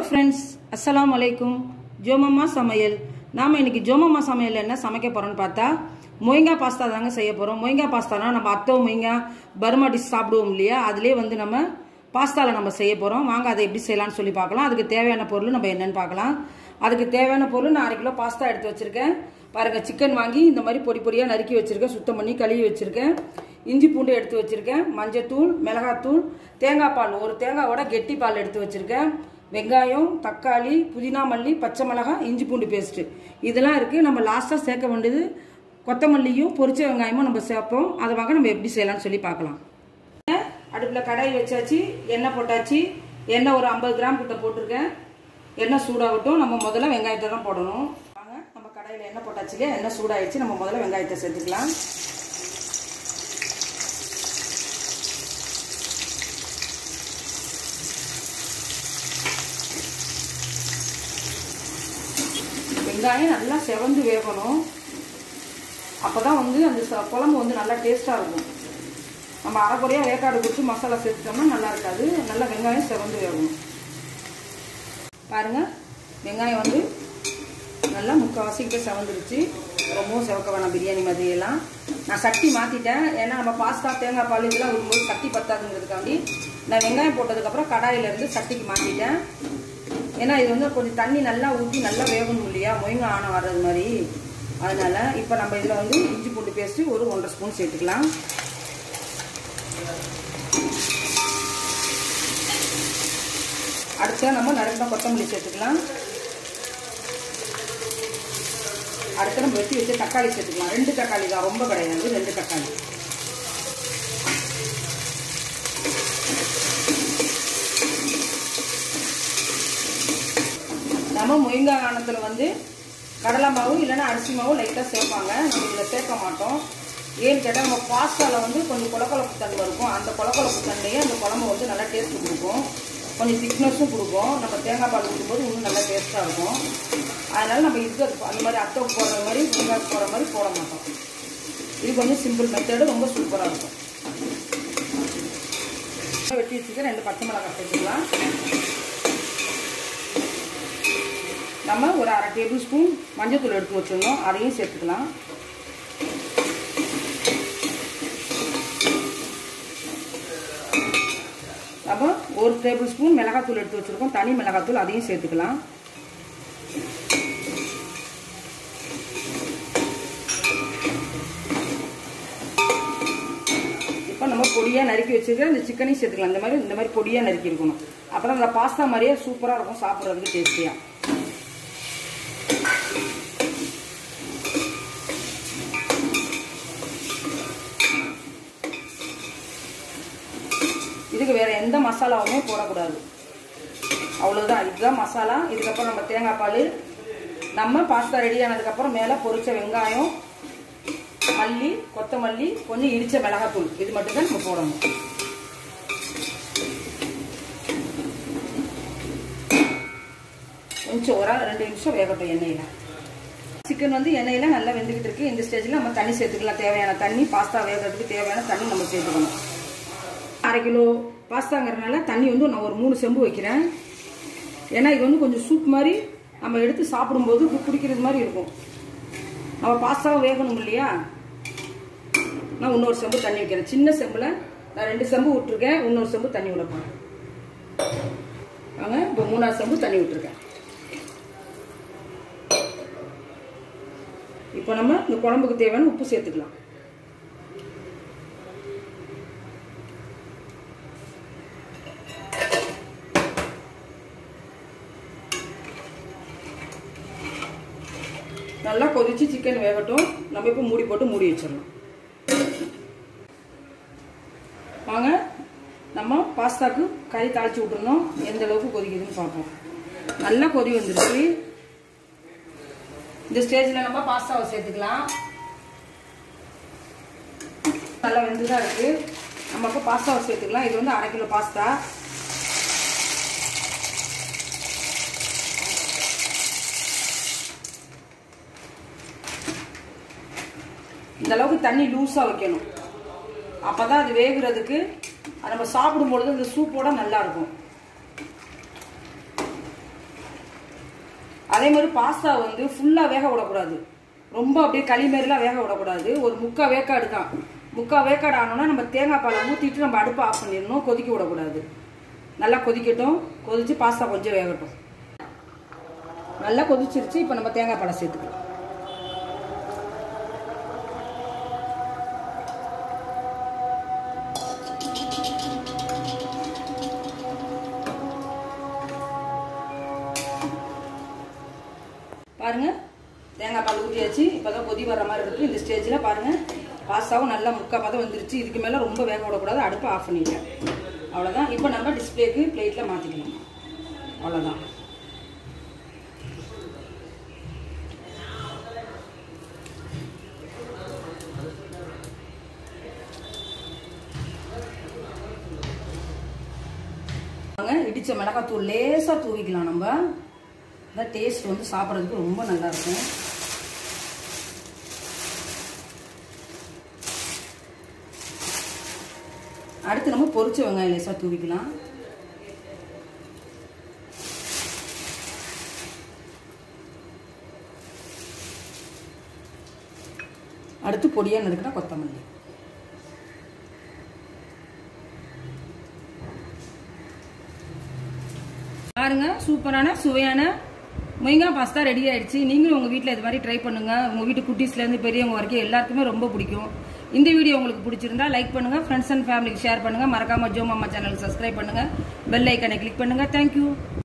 friends அஸ்ஸலாமு அலைக்கும் ஜோமம்மா சமையல் நாம் இன்னைக்கு ஜோமம்மா சமையல் என்ன சமைக்க போகிறோம்னு பார்த்தா மொய்ங்கா பாஸ்தா தாங்க செய்ய போகிறோம் மொய்ங்கா பாஸ்தானா நம்ம அத்தோ மொய்ங்கா பர்மா டிஷ் சாப்பிடுவோம் இல்லையா அதுலேயே வந்து நம்ம பாஸ்தாவில் நம்ம செய்ய போகிறோம் வாங்க அதை எப்படி செய்யலாம்னு சொல்லி பார்க்கலாம் அதுக்கு தேவையான பொருள் நம்ம என்னன்னு பார்க்கலாம் அதுக்கு தேவையான பொருள் நான் அரை கிலோ பாஸ்தா எடுத்து வச்சுருக்கேன் பாருங்கள் சிக்கன் வாங்கி இந்த மாதிரி பொடி பொடியாக நறுக்கி வச்சுருக்கேன் சுத்தம் பண்ணி கழுவி வச்சுருக்கேன் இஞ்சி பூண்டு எடுத்து வச்சுருக்கேன் மஞ்சத்தூள் மிளகாத்தூள் தேங்காய் பால் ஒரு தேங்காயோட கெட்டி பால் எடுத்து வச்சுருக்கேன் வெங்காயம் தக்காளி புதினா மல்லி பச்சை மிளகாய் இஞ்சி பூண்டு பேஸ்ட்டு இதெல்லாம் இருக்குது நம்ம லாஸ்ட்டாக சேர்க்க வேண்டியது கொத்தமல்லியும் பொரிச்ச வெங்காயமும் நம்ம சேர்ப்போம் அதை வாங்க நம்ம எப்படி செய்யலாம்னு சொல்லி பார்க்கலாம் அடுப்பில் கடாய் வச்சாச்சு எண்ணெய் போட்டாச்சு எண்ணெய் ஒரு ஐம்பது கிராம் கிட்ட போட்டிருக்கேன் எண்ணெய் சூடாகட்டும் நம்ம முதல்ல வெங்காயத்தை தான் போடணும் வாங்க நம்ம கடாயில் எண்ணெய் போட்டாச்சு இல்லையா எண்ணெய் சூடாகிடுச்சு நம்ம முதல்ல வெங்காயத்தை சேர்த்துக்கலாம் வெங்காயம் நல்லா செவந்து வேகணும் அப்போ தான் வந்து அந்த ச- குழம்பு வந்து நல்லா டேஸ்ட்டாக இருக்கும் நம்ம அரைக்குறையாக வேக்காடு கொடுத்து மசாலா சேர்த்துட்டோம்னா நல்லா இருக்காது நல்லா வெங்காயம் செவந்து வேகணும் பாருங்கள் வெங்காயம் வந்து நல்லா முக்கால்வாசி கிட்ட செவந்துருச்சு ரொம்பவும் செவக்க வேணாம் பிரியாணி மாதிரியெல்லாம் நான் சட்டி மாற்றிட்டேன் ஏன்னா நம்ம பாஸ்தா தேங்காய் பால் இதெல்லாம் விடும்போது சட்டி பத்தாதுங்கிறதுக்காண்டி நான் வெங்காயம் போட்டதுக்கப்புறம் கடாயிலேருந்து சட்டிக்கு மாற்றிட்டேன் ஏன்னா இது வந்து கொஞ்சம் தண்ணி நல்லா ஊற்றி நல்லா வேகணும் இல்லையா மொயங்க ஆன வர்றது மாதிரி அதனால இப்போ நம்ம இதில் வந்து இஞ்சி பூண்டு பேஸ்ட்டு ஒரு ஒன்றரை ஸ்பூன் சேர்த்துக்கலாம் அடுத்த நம்ம நறுக்கின கொத்தமல்லி சேர்த்துக்கலாம் அடுத்து நம்ம வெட்டி வச்சு தக்காளி சேர்த்துக்கலாம் ரெண்டு தக்காளி தான் ரொம்ப கிடையாது ரெண்டு தக்காளி நம்ம முயங்கா காணத்தில் வந்து கடலை மாவு இல்லைன்னா அரிசி மாவு லைட்டாக சேர்ப்பாங்க நம்ம இதில் சேர்க்க மாட்டோம் ஏன்னு கேட்டால் நம்ம பாஸ்தாவில் வந்து கொஞ்சம் கொலக்கொலப்பு தன்மை இருக்கும் அந்த கொலக்கொலப்பு தன்மையே அந்த குழம்பு வந்து நல்லா டேஸ்ட் கொடுக்கும் கொஞ்சம் திக்னஸும் கொடுக்கும் நம்ம தேங்காய் பால் ஊற்றும்போது இன்னும் நல்லா டேஸ்ட்டாக இருக்கும் அதனால் நம்ம இதுக்கு அது அந்த மாதிரி அத்தை போடுற மாதிரி முருங்காய் போடுற மாதிரி போட மாட்டோம் இது கொஞ்சம் சிம்பிள் மெத்தடு ரொம்ப சூப்பராக இருக்கும் வெட்டி வச்சுக்க ரெண்டு பச்சை மிளகாய் சேர்த்துக்கலாம் நம்ம ஒரு அரை டேபிள் ஸ்பூன் மஞ்சத்தூள் எடுத்து வச்சிடணும் அதையும் சேர்த்துக்கலாம் அப்போ ஒரு டேபிள் ஸ்பூன் மிளகாத்தூள் எடுத்து வச்சிருக்கோம் தனி மிளகாத்தூள் அதையும் சேர்த்துக்கலாம் இப்போ நம்ம பொடியாக நறுக்கி வச்சிருக்க இந்த சிக்கனையும் சேர்த்துக்கலாம் இந்த மாதிரி இந்த மாதிரி பொடியாக நறுக்கி இருக்கணும் அப்போ தான் அந்த பாஸ்தா மாதிரியே சூப்பராக இருக்கும் சாப்பிட்றதுக்கு டேஸ்டியாக இதுக்கு வேற எந்த மசாலாவுமே போடக்கூடாது அவ்வளோதான் இதுதான் மசாலா இதுக்கப்புறம் நம்ம தேங்காய் பால் நம்ம பாஸ்தா ரெடி ஆனதுக்கப்புறம் மேலே பொரிச்ச வெங்காயம் மல்லி கொத்தமல்லி கொஞ்சம் இடிச்ச மிளகாத்தூள் இது மட்டும்தான் நம்ம போடணும் கொஞ்சம் ஒரு ரெண்டு நிமிஷம் வேகட்டும் எண்ணெயில் சிக்கன் வந்து எண்ணெயில் நல்லா வெந்துக்கிட்டு இருக்கு இந்த ஸ்டேஜில் நம்ம தண்ணி சேர்த்துக்கலாம் தேவையான தண்ணி பாஸ்தா வேகிறதுக்கு தேவையான தண்ணி நம்ம சேர்த்துக்கணும் அரை கிலோ பாஸ்தாங்கிறதுனால தண்ணி வந்து நான் ஒரு மூணு செம்பு வைக்கிறேன் ஏன்னா இது வந்து கொஞ்சம் சூப் மாதிரி நம்ம எடுத்து சாப்பிடும்போது கு- குடிக்கிறது மாதிரி இருக்கும் நம்ம பாஸ்தாவும் வேகணும் இல்லையா நான் இன்னொரு செம்பு தண்ணி வைக்கிறேன் சின்ன செம்பில் நான் ரெண்டு செம்பு விட்டுருக்கேன் இன்னொரு செம்பு தண்ணி விட போகிறேன் வாங்க இப்போ மூணாவது செம்பு தண்ணி விட்டுருக்கேன் இப்போ நம்ம இந்த குழம்புக்கு தேவையான உப்பு சேர்த்துக்கலாம் நல்லா கொதிச்சு சிக்கன் வேகட்டும் நம்ம இப்போ மூடி போட்டு மூடி வச்சிடலாம் வாங்க நம்ம பாஸ்தாக்கு கறி தாளிச்சு விட்டுருந்தோம் எந்த அளவுக்கு கொதிக்குதுன்னு பார்ப்போம் நல்லா கொதி வந்துருச்சு இந்த ஸ்டேஜில் நம்ம பாஸ்தாவை சேர்த்துக்கலாம் நல்லா வெந்து தான் இருக்கு நம்ம இப்போ பாஸ்தாவை சேர்த்துக்கலாம் இது வந்து அரை கிலோ பாஸ்தா இந்த அளவுக்கு தண்ணி லூஸாக வைக்கணும் அப்போ தான் அது வேகுறதுக்கு அது நம்ம சாப்பிடும் பொழுது இந்த சூப்போட நல்லா இருக்கும் அதே மாதிரி பாஸ்தா வந்து ஃபுல்லாக வேக விடக்கூடாது ரொம்ப அப்படியே களி மாரிலாம் வேக விடக்கூடாது ஒரு முக்கா வேக்காடு தான் முக்கா வேக்காடு ஆனோன்னா நம்ம தேங்காய் பாலை ஊற்றிட்டு நம்ம அடுப்பை ஆஃப் பண்ணிடணும் கொதிக்க விடக்கூடாது நல்லா கொதிக்கட்டும் கொதிச்சு பாஸ்தா கொஞ்சம் வேகட்டும் நல்லா கொதிச்சிருச்சு இப்போ நம்ம தேங்காய் பாலை சேர்த்துக்கலாம் பாருங்க தேங்காய் பால் ஊற்றியாச்சு இப்போதான் கொதி வர மாதிரி இருக்கு இந்த ஸ்டேஜில் பாருங்க பாஸ்தாவும் நல்லா முக்கா பதம் வந்துருச்சு இதுக்கு மேலே ரொம்ப வேக விடக்கூடாது அடுப்பை ஆஃப் பண்ணிட்டேன் அவ்வளோதான் இப்போ நம்ம டிஸ்பிளேக்கு பிளேட்டில் மாற்றிக்கலாம் அவ்வளோதான் இடிச்ச மிளகாத்தூள் லேசாக தூவிக்கலாம் நம்ம இந்த டேஸ்ட் வந்து சாப்பிட்றதுக்கு ரொம்ப நல்லா இருக்கும் அடுத்து நம்ம பொரிச்ச வெங்காயம் லேசாக தூவிக்கலாம் அடுத்து பொடியாக நறுக்கிற கொத்தமல்லி பாருங்க சூப்பரான சுவையான மொய்ங்கா பாஸ்தா ரெடி ஆயிடுச்சு நீங்களும் உங்கள் வீட்டில் இது மாதிரி ட்ரை பண்ணுங்க உங்கள் வீட்டு குட்டீஸ்லேருந்து பெரியவங்க வரைக்கும் எல்லாருக்குமே ரொம்ப பிடிக்கும் இந்த வீடியோ உங்களுக்கு பிடிச்சிருந்தா லைக் பண்ணுங்க ஃப்ரெண்ட்ஸ் அண்ட் ஃபேமிலிக்கு ஷேர் பண்ணுங்க மறக்காம ஜோ மாமா சேனல் சப்ஸ்கிரைப் பண்ணுங்க பெல் ஐக்கனை கிளிக் பண்ணுங்க தேங்க்யூ